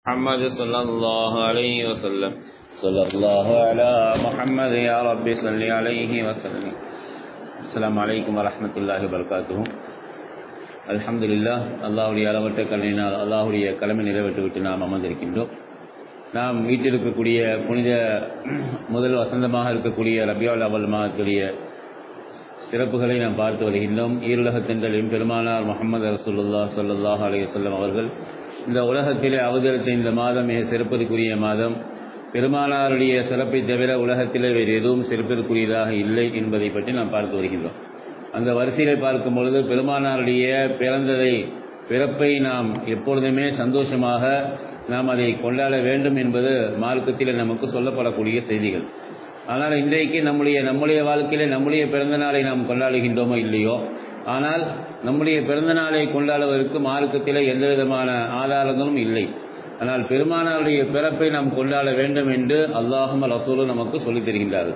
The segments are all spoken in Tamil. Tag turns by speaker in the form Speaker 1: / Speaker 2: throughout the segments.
Speaker 1: محمد صلى الله عليه وسلم صلى الله على محمد يا رب صل عليه وسلم السلام عليكم ورحمة الله وبركاته الحمد لله அல்லாஹுடைய அளவற்ற கல்வியினால் அல்லாஹுடைய கடமை நிறைவேற்றி விட்டு நாம் அமர்ந்திருக்கின்றோம் நாம் வீட்டிருக்கக்கூடிய புனித முதல் வசந்தமாக இருக்கக்கூடிய ரபியால் அவல் மாதத்துடைய சிறப்புகளை நாம் பார்த்து வருகின்றோம் ஈருலகத்தின் பெருமானார் முகமது ரசூலுல்லா சல்லாஹ் அலையுசல்லம் அவர்கள் இந்த உலகத்திலே அவதரித்த இந்த மாதம் மிக சிறப்பிற்குரிய மாதம் பெருமானாருடைய சிறப்பை தவிர உலகத்திலே வேறு எதுவும் சிறப்பிற்குரியதாக இல்லை என்பதை பற்றி நாம் பார்த்து வருகின்றோம் அந்த வரிசையை பார்க்கும் பொழுது பெருமானாருடைய பிறந்ததை பிறப்பை நாம் எப்பொழுதுமே சந்தோஷமாக நாம் அதை கொண்டாட வேண்டும் என்பது மார்க்கத்தில் நமக்கு சொல்லப்படக்கூடிய செய்திகள் ஆனால் இன்றைக்கு நம்முடைய நம்முடைய வாழ்க்கையிலே நம்முடைய பிறந்த நாளை நாம் கொண்டாடுகின்றோமோ இல்லையோ ஆனால் நம்முடைய பிறந்த நாளை கொண்டாடுவதற்கு மார்க்கத்தில் எந்த விதமான ஆதாரங்களும் இல்லை ஆனால் பெருமானாருடைய பிறப்பை நாம் கொண்டாட வேண்டும் என்று அல்லாஹும் ரசூலும் நமக்கு சொல்லித் தருகின்றார்கள்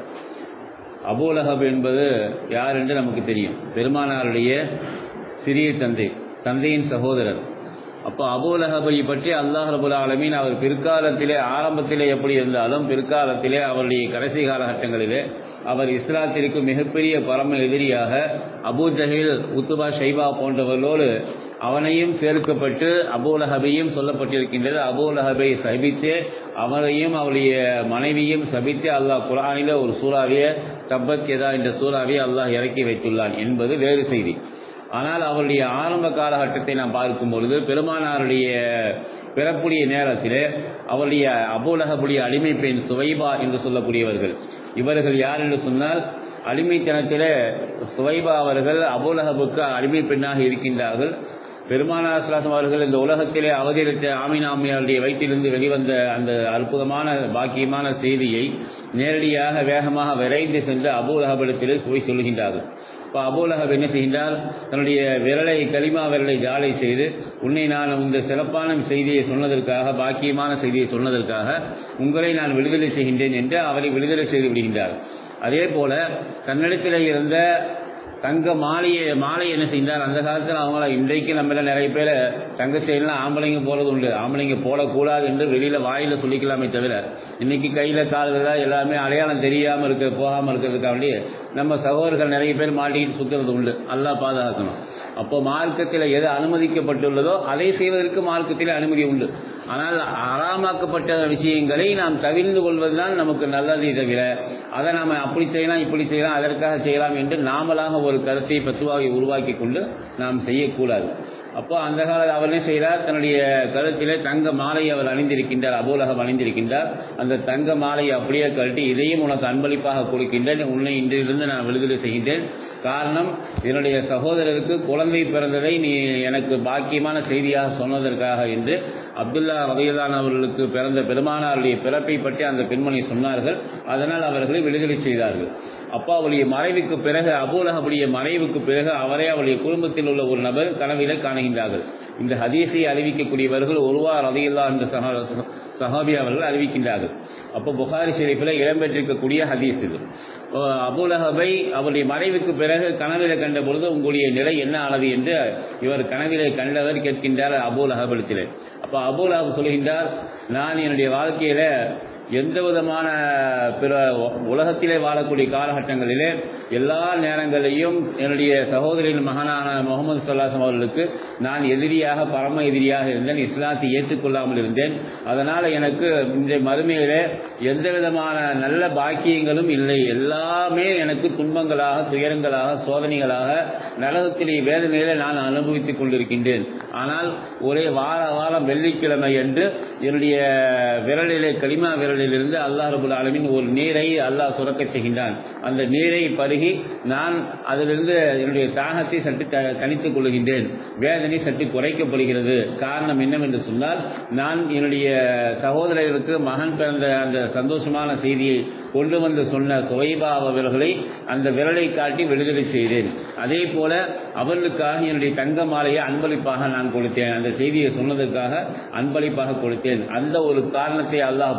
Speaker 1: அபூலஹப் என்பது யார் என்று நமக்கு தெரியும் பெருமானாருடைய சிறிய தந்தை தந்தையின் சகோதரர் அப்போ அபூலஹபை பற்றி அல்லாஹ் ரபுல் ஆலமீன் அவர் பிற்காலத்திலே ஆரம்பத்திலே எப்படி இருந்தாலும் பிற்காலத்திலே அவருடைய கடைசி காலகட்டங்களிலே அவர் இஸ்லாத்திற்கு மிகப்பெரிய பரம எதிரியாக அபூ ஜஹீல் உத்துபா ஷைபா போன்றவர்களோடு அவனையும் சேர்க்கப்பட்டு அபூலஹபையும் சொல்லப்பட்டிருக்கின்றது அபூலஹபை சபித்து அவரையும் அவருடைய மனைவியும் சபித்து அல்லாஹ் குரானில ஒரு சூறாவிய தப்பத் எதா என்ற சூறாவியை அல்லாஹ் இறக்கி வைத்துள்ளான் என்பது வேறு செய்தி ஆனால் அவருடைய ஆரம்ப காலகட்டத்தை நாம் பார்க்கும் பொழுது பெருமானாருடைய பிறப்புடைய நேரத்தில் அவருடைய அபூலகபுடைய அடிமை பெண் சுவைபா என்று சொல்லக்கூடியவர்கள் இவர்கள் யார் என்று சொன்னால் அடிமைத்தனத்தில் சுவைபா அவர்கள் அபூலகபுக்கு அடிமை பெண்ணாக இருக்கின்றார்கள் பெருமானார் சுலாசம் அவர்கள் இந்த உலகத்திலே அவதரித்த ஆமினாமியாருடைய வயிற்றிலிருந்து வெளிவந்த அந்த அற்புதமான பாக்கியமான செய்தியை நேரடியாக வேகமாக விரைந்து சென்று அபூலகபிடத்தில் போய் சொல்கின்றார்கள் இப்போ அபூலகப் என்ன செய்கின்றார் தன்னுடைய விரலை களிமா விரலை ஜாலை செய்து உன்னை நான் இந்த சிறப்பான செய்தியை சொன்னதற்காக பாக்கியமான செய்தியை சொன்னதற்காக உங்களை நான் விடுதலை செய்கின்றேன் என்று அவரை விடுதலை செய்து விடுகின்றார் அதே போல தன்னிடத்தில் இருந்த தங்க மாலையை மாலை என்ன செய்தார் அந்த காலத்தில் அவங்கள இன்றைக்கு நம்மள நிறைய பேர் தங்க செயலாம் ஆம்பளைங்க போகிறது உண்டு ஆம்பளைங்க போடக்கூடாது என்று வெளியில் வாயில் சொல்லிக்கலாமே தவிர இன்னைக்கு கையில் கால்கள் எல்லாமே அடையாளம் தெரியாமல் இருக்க போகாமல் இருக்கிறதுக்காண்டி நம்ம சகோதரர்கள் நிறைய பேர் மாட்டிக்கிட்டு சுற்றுறது உண்டு நல்லா பாதுகாக்கணும் அப்போ மார்க்கத்தில் எது அனுமதிக்கப்பட்டுள்ளதோ அதை செய்வதற்கு மார்க்கத்தில் அனுமதி உண்டு ஆனால் அறாமாக்கப்பட்ட விஷயங்களை நாம் தவிர்ந்து கொள்வதுதான் நமக்கு நல்லதே தவிர அதை நாம் அப்படி செய்யலாம் இப்படி செய்யலாம் அதற்காக செய்யலாம் என்று நாமளாக ஒரு கருத்தை பசுவாவை உருவாக்கி கொண்டு நாம் செய்யக்கூடாது அப்போ அந்த கால அவர் என்ன செய்கிறார் தன்னுடைய கருத்திலே தங்க மாலையை அவர் அணிந்திருக்கின்றார் அபோலகம் அணிந்திருக்கின்றார் அந்த தங்க மாலையை அப்படியே கழட்டி இதையும் உனக்கு அன்பளிப்பாக கொடுக்கின்றேன் உன்னை இன்றிலிருந்து நான் விடுதலை செய்கின்றேன் காரணம் என்னுடைய சகோதரருக்கு குழந்தை பிறந்ததை நீ எனக்கு பாக்கியமான செய்தியாக சொன்னதற்காக என்று அப்துல்லா ரவியலான் அவர்களுக்கு பிறந்த பெருமானாருடைய பிறப்பை பற்றி அந்த பெண்மணி சொன்னார்கள் அதனால் அவர்களை விடுதலை செய்தார்கள் அப்பா அவருடைய மறைவுக்கு பிறகு அபூலகபுடைய மறைவுக்கு பிறகு அவரே அவருடைய குடும்பத்தில் உள்ள ஒரு நபர் கனவில காணுகின்றார்கள் இந்த ஹதீஸை அறிவிக்கக்கூடியவர்கள் ஒருவா ரதியில்லா என்ற சகா சஹாபி அவர்கள் அறிவிக்கின்றார்கள் அப்போ புகாரி ஷெரீஃபில் இடம்பெற்றிருக்கக்கூடிய ஹதீஸ் இது அபுலஹபை அவருடைய மறைவுக்கு பிறகு கனவில கண்ட பொழுது உங்களுடைய நிலை என்ன ஆனது என்று இவர் கனவிலே கண்டவர் கேட்கின்றார் அபுலஹபிடத்தில் அப்போ அபுலஹப் சொல்கின்றார் நான் என்னுடைய வாழ்க்கையில எந்த விதமான பிற உலகத்திலே வாழக்கூடிய காலகட்டங்களிலே எல்லா நேரங்களிலையும் என்னுடைய சகோதரின் மகனான முகமது சொல்லாசம் அவர்களுக்கு நான் எதிரியாக பரம எதிரியாக இருந்தேன் இஸ்லாத்தை ஏற்றுக்கொள்ளாமல் இருந்தேன் அதனால் எனக்கு இந்த மறுமையிலே எந்த விதமான நல்ல பாக்கியங்களும் இல்லை எல்லாமே எனக்கு துன்பங்களாக துயரங்களாக சோதனைகளாக நரகத்திலே வேதனையில நான் அனுபவித்துக் கொண்டிருக்கின்றேன் ஆனால் ஒரே வார வாரம் வெள்ளிக்கிழமை என்று என்னுடைய விரலிலே களிமா விரலிலிருந்து அல்லாஹ் ரபுல் ஆலமின் ஒரு நீரை அல்லாஹ் சுரக்க செய்கின்றான் அந்த நீரை பருகி நான் அதிலிருந்து என்னுடைய தாகத்தை சற்று தனித்துக் கொள்கின்றேன் வேதனை சற்று குறைக்கப்படுகிறது காரணம் என்னவென்று சொன்னால் நான் என்னுடைய சகோதரர்களுக்கு மகன் பிறந்த அந்த சந்தோஷமான செய்தியை கொண்டு வந்து சொன்ன குவைபா அவர்களை அந்த விரலை காட்டி விடுதலை செய்தேன் அதே போல அவர்களுக்காக என்னுடைய தங்க மாலையை அன்பளிப்பாக நான் கொடுத்தேன் அந்த செய்தியை சொன்னதற்காக அன்பளிப்பாக கொடுத்தேன் அந்த ஒரு காரணத்தை அல்லாஹ் பொருந்தி கொண்டு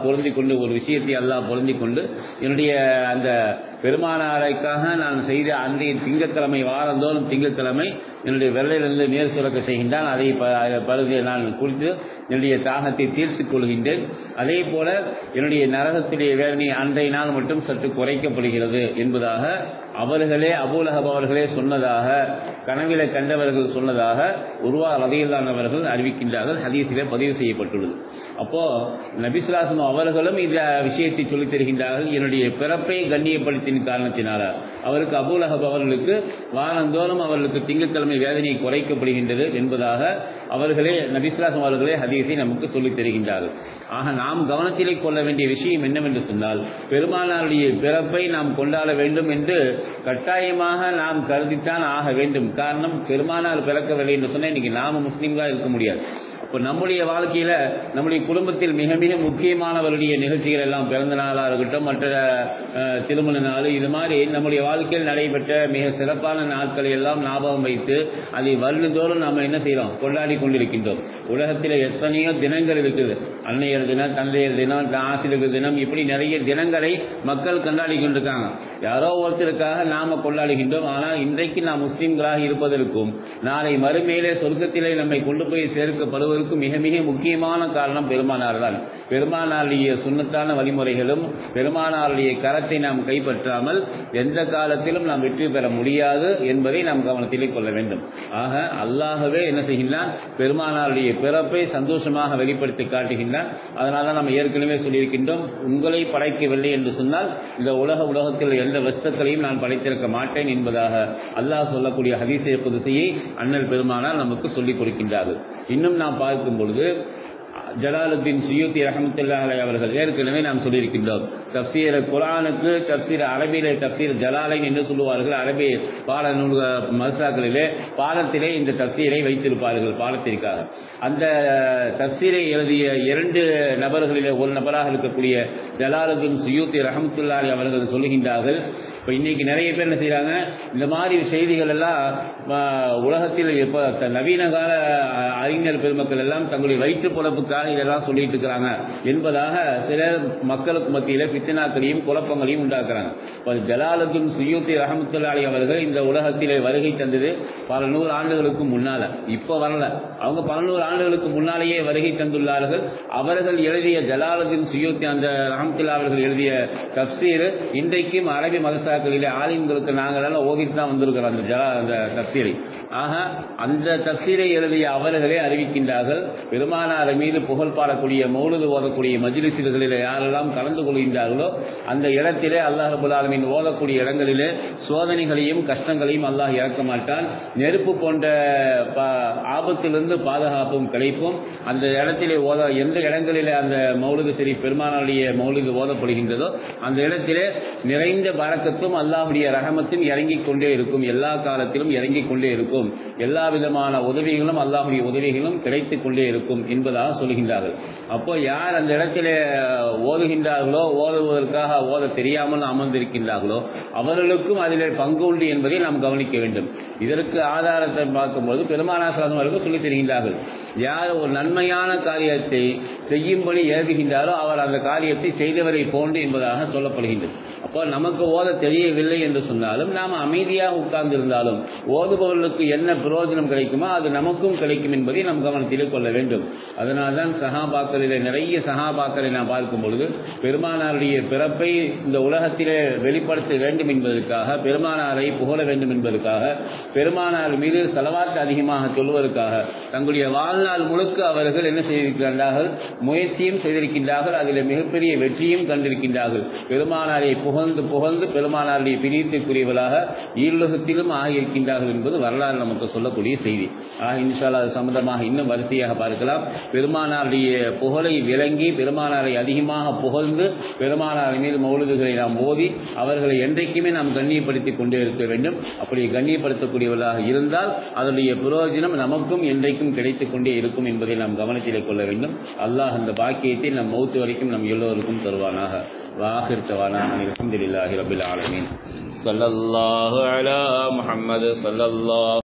Speaker 1: கொண்டு ஒரு விஷயத்தை அல்லாஹ் பொருந்தி கொண்டு என்னுடைய அந்த பெருமானாரைக்காக நான் செய்த அன்றைய திங்கட்கிழமை வாரந்தோறும் திங்கட்கிழமை என்னுடைய வெள்ளையிலிருந்து நேர் சுரக்க செய்கின்றான் அதை ப- பருதி நான் குளித்து என்னுடைய தாகத்தை தீர்த்துக் கொள்கின்றேன் அதே போல என்னுடைய நரகத்துடைய வேதனை அன்றைய நாள் மட்டும் சற்று குறைக்கப்படுகிறது என்பதாக அவர்களே அபூலஹப் அவர்களே சொன்னதாக கனவில கண்டவர்கள் சொன்னதாக உருவா ரதையில்லானவர்கள் அறிவிக்கின்றார்கள் ஹதீஸிலே பதிவு செய்யப்பட்டுள்ளது அப்போ நபிசுலாசம் அவர்களும் இந்த விஷயத்தை சொல்லித் தருகின்றார்கள் என்னுடைய பிறப்பை கண்ணியப்படுத்தின காரணத்தினால அவருக்கு அபூலஹப் அவர்களுக்கு வாரந்தோறும் அவர்களுக்கு திங்கட்கிழமை வேதனை குறைக்கப்படுகின்றது என்பதாக அவர்களே நபிசுலாசம் அவர்களே ஹதீஸை நமக்கு சொல்லித் தருகின்றார்கள் ஆக நாம் கவனத்திலே கொள்ள வேண்டிய விஷயம் என்னவென்று சொன்னால் பெருமானாருடைய பிறப்பை நாம் கொண்டாட வேண்டும் என்று கட்டாயமாக நாம் கருதித்தான் ஆக வேண்டும் காரணம் பெருமானார் பிறக்கவில்லை என்று சொன்னால் இன்னைக்கு நாம முஸ்லீம்களா இருக்க முடியாது இப்போ நம்முடைய வாழ்க்கையில நம்முடைய குடும்பத்தில் மிக மிக முக்கியமானவருடைய நிகழ்ச்சிகள் எல்லாம் பிறந்த நாளா இருக்கட்டும் மற்ற அஹ், திருமண நாள் இது மாதிரி நம்முடைய வாழ்க்கையில் நடைபெற்ற மிக சிறப்பான நாட்களை எல்லாம் ஞாபகம் வைத்து அதை வருடந்தோறும் நாம் என்ன செய்கிறோம் கொண்டாடி கொண்டிருக்கின்றோம் உலகத்தில் எத்தனையோ தினங்கள் இருக்குது அன்னையர் தினம் தந்தையர் தினம் ஆசிரியர் தினம் இப்படி நிறைய தினங்களை மக்கள் கொண்டாடி கொண்டிருக்காங்க யாரோ ஒருத்தருக்காக நாம கொண்டாடுகின்றோம் ஆனால் இன்றைக்கு நாம் முஸ்லிம்களாக இருப்பதற்கும் நாளை மறுமையிலே சொர்க்கத்திலே நம்மை கொண்டு போய் சேர்க்கப்படுவதற்கும் மிக மிக முக்கியமான காரணம் பெருமானார் தான் பெருமானாருடைய சுண்ணத்தான வழிமுறைகளும் பெருமானாருடைய கரத்தை நாம் கைப்பற்றாமல் எந்த காலத்திலும் நாம் வெற்றி பெற முடியாது என்பதை நாம் கவனத்திலே கொள்ள வேண்டும் ஆக அல்லாஹவே என்ன செய்கின்றான் பெருமானாருடைய பிறப்பை சந்தோஷமாக வெளிப்படுத்தி காட்டுகின்றான் அதனால தான் நம்ம ஏற்கனவே சொல்லியிருக்கின்றோம் உங்களை படைக்கவில்லை என்று சொன்னால் இந்த உலக உலகத்தில் எந்த வஸ்துக்களையும் நான் படைத்திருக்க மாட்டேன் என்பதாக அல்லாஹ் சொல்லக்கூடிய ஹதீசே குதிசையை அண்ணல் பெருமானார் நமக்கு சொல்லிக் கொடுக்கின்றார்கள் இன்னும் நாம் பார்க்கும் பொழுது ஜலாலுத்தீன் சுயூத்தி ரஹமத்துல்லா அலை அவர்கள் ஏற்கனவே நாம் சொல்லியிருக்கின்றோம் தப்சீர் குரானுக்கு தப்சீர் அரபியிலே தப்சீர் ஜலாலை என்று சொல்லுவார்கள் அரபி பாட நூல் மதுசாக்களிலே பாடத்திலே இந்த தப்சீரை வைத்திருப்பார்கள் பாடத்திற்காக அந்த தப்சீரை எழுதிய இரண்டு நபர்களிலே ஒரு நபராக இருக்கக்கூடிய ஜலாலுத்தீன் சுயூத்தி ரஹமத்துல்லா அலை அவர்கள் சொல்லுகின்றார்கள் இப்போ இன்னைக்கு நிறைய பேர் என்ன செய்றாங்க இந்த மாதிரி செய்திகள் எல்லாம் ஆ, உலகத்தில் இப்போ த- நவீன கால அ, அறிஞர் பெருமக்கள் எல்லாம் தங்களுடைய வயிற்று பொழப்புக்காக இதெல்லாம் சொல்லிட்டு இருக்கிறாங்க என்பதாக சிலர் மக்களுக்கு மத்தியில் பித்தனாக்களையும் குழப்பங்களையும் உண்டாக்குறாங்க இப்போ ஜலாலுக்கும் சுயூத்தி ரஹமத்துல்லாலி அவர்கள் இந்த உலகத்திலே வருகை தந்தது பல நூறு ஆண்டுகளுக்கு முன்னால இப்போ வரல அவங்க பல நூறு ஆண்டுகளுக்கு முன்னாலேயே வருகை தந்துள்ளார்கள் அவர்கள் எழுதிய ஜலாலுதீன் சுயூத்தி அந்த ரஹமத்துல்லா அவர்கள் எழுதிய தப்சீர் இன்றைக்கும் அரபி மதசாக்களிலே ஆலிம்களுக்கு நாங்கள் ஓதிட்டு தான் வந்திருக்கிறோம் அந்த ஜலா அந்த தப்சீரை ஆக அந்த தப்சீரை எழுதிய அவர்களே அறிவிக்கின்றார்கள் பெருமானார் மீது புகழ் பாடக்கூடிய மௌலுது ஓதக்கூடிய மஜ்லிஸ்களில் யாரெல்லாம் கலந்து கொள்கின்றார்களோ அந்த இடத்திலே அல்லாஹ் ரபுல் ஆலமீன் ஓதக்கூடிய இடங்களிலே சோதனைகளையும் கஷ்டங்களையும் அல்லாஹ் இறக்க மாட்டான் நெருப்பு போன்ற ப- ஆபத்திலிருந்து பாதுகாப்பும் கிடைப்பும் அந்த இடத்திலே ஓத எந்த இடங்களிலே அந்த மௌலுது சரி பெருமானாருடைய மௌலுது ஓதப்படுகின்றதோ அந்த இடத்திலே நிறைந்த பறக்கத்தும் அல்லாஹுடைய ரஹமத்தும் இறங்கிக் கொண்டே இருக்கும் எல்லா காலத்திலும் இறங்கிக் கொண்டே இருக்கும் எல்லா விதமான உதவிகளும் அல்லாஹுடைய உதவிகளும் கிடைத்துக் கொண்டே இருக்கும் என்பதாக சொல்கின்றார்கள் அப்போ யார் அந்த இடத்திலே ஓதுகின்றார்களோ ஓதுவதற்காக ஓத தெரியாமல் அமர்ந்திருக்கின்றார்களோ அவர்களுக்கும் அதிலே பங்கு உண்டு என்பதை நாம் கவனிக்க வேண்டும் இதற்கு ஆதாரத்தை பார்க்கும்போது பெருமானாசலம் அவர்கள் சொல்லித் தருகின்றார்கள் யார் ஒரு நன்மையான காரியத்தை செய்யும்படி ஏவுகின்றாரோ அவர் அந்த காரியத்தை செய்தவரை போன்று என்பதாக சொல்லப்படுகின்றது அப்போ நமக்கு ஓத தெரியவில்லை என்று சொன்னாலும் நாம் அமைதியாக உட்கார்ந்திருந்தாலும் ஓதுபவர்களுக்கு என்ன பிரயோஜனம் கிடைக்குமோ அது நமக்கும் கிடைக்கும் என்பதை நாம் கவனத்திலே கொள்ள வேண்டும் அதனால்தான் சகாபாக்களிலே நிறைய சகாபாக்களை நாம் பார்க்கும் பொழுது பெருமானாருடைய பிறப்பை இந்த உலகத்திலே வெளிப்படுத்த வேண்டும் என்பதற்காக பெருமானாரை புகழ வேண்டும் என்பதற்காக பெருமானார் மீது செலவாட்டு அதிகமாக சொல்வதற்காக தங்களுடைய வாழ்நாள் முழுக்க அவர்கள் என்ன செய்திருக்கிறார்கள் முயற்சியும் செய்திருக்கின்றார்கள் அதில் மிகப்பெரிய வெற்றியும் கண்டிருக்கின்றார்கள் பெருமானாரை புகழ்ந்து புகழ்ந்து பெருமானாருடைய பிரியத்திற்குரியவர்களாக ஈருலகத்திலும் ஆகியிருக்கின்றார்கள் என்பது வரலாறு நமக்கு சொல்லக்கூடிய செய்தி ஆக இன்ஷால்லா அது சம்பந்தமாக இன்னும் வரிசையாக பார்க்கலாம் பெருமானாருடைய புகழை விளங்கி பெருமானாரை அதிகமாக புகழ்ந்து பெருமானார் மீது மௌலுதுகளை நாம் ஓதி அவர்களை என்றைக்குமே நாம் கண்ணியப்படுத்திக் கொண்டே இருக்க வேண்டும் அப்படி கண்ணியப்படுத்தக்கூடியவர்களாக இருந்தால் அதனுடைய பிரயோஜனம் நமக்கும் என்றைக்கும் கிடைத்துக் கொண்டே இருக்கும் என்பதை நாம் கவனத்திலே கொள்ள வேண்டும் அல்லாஹ் அந்த பாக்கியத்தை நம் மௌத்து வரைக்கும் நம் எல்லோருக்கும் தருவானாக واخر دعوانا ان الحمد لله رب العالمين صلى الله على محمد صلى الله